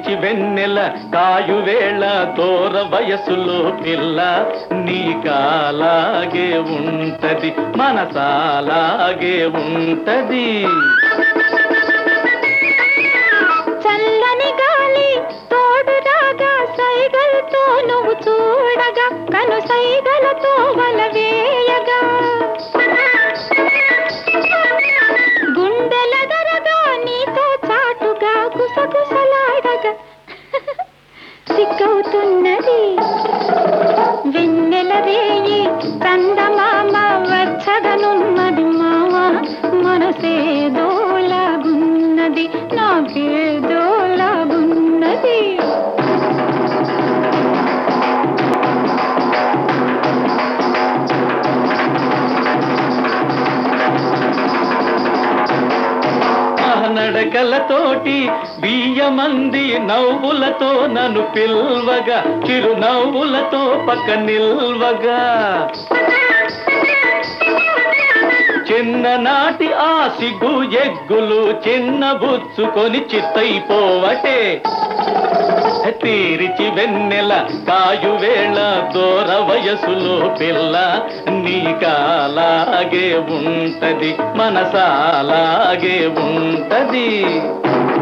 తీరిచి వెన్నెల కాయువేళ దూర వయసులో పిల్ల నీకాలాగే ఉంటది మనసాలాగే ఉంటది చల్లని గాలి తోడు రాగా సైగలతో నువ్వు చూడగా కను సైగలతో వల వేయగా గుండెల దరగా నీతో చాటుగా గుసగుసలాడగా సిగ్గవుతున్నది వెన్నెల రేయి చందమామ వచ్చగనున్నది మామ మనసేదోలాగున్నది నాకేదోలాగున్నది నడకలతోటి బియ్యమంది నవ్వులతో నన్ను పిల్వగా చిరునవ్వులతో పక్క నిల్వగా చిన్ననాటి ఆ సిగ్గు ఎగ్గులు చిన్న బుచ్చుకొని చిత్తైపోవటే తీరిచి వెన్నెల కాయువేళ దూర వయసులో పిల్ల నీకాలాగే ఉంటది మనసాలాగే ఉంటది